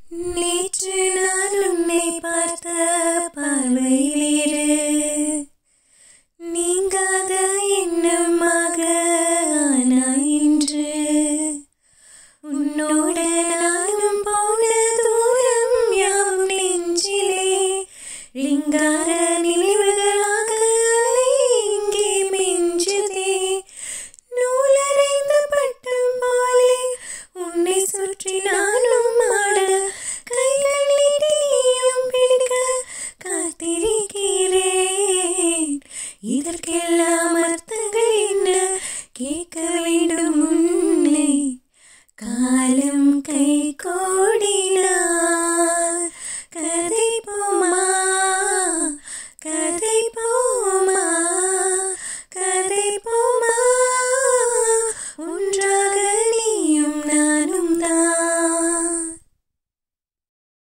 நேற்று நான் உன்னை பார்த்த பார்வை வேறு நீங்காத எண்ணமாக ஆனாய் இன்று உன்னோடு நானும் போன தூரம் யாவும் நெஞ்சிலே ரிங்கார நினைவுகளாக அலை இங்கே மெஞ்சுதே நூலறைந்த பட்டம் போலே உன்னை சுற்றி நானும் ஆட கைகள் நீட்டி நீயும் பிடிக்க காத்திருக்கிறேன் இதற்கெல்லாம் அர்த்தங்கள் என்ன கேட்க வேண்டும் உன்னை காலம் கை கோடினா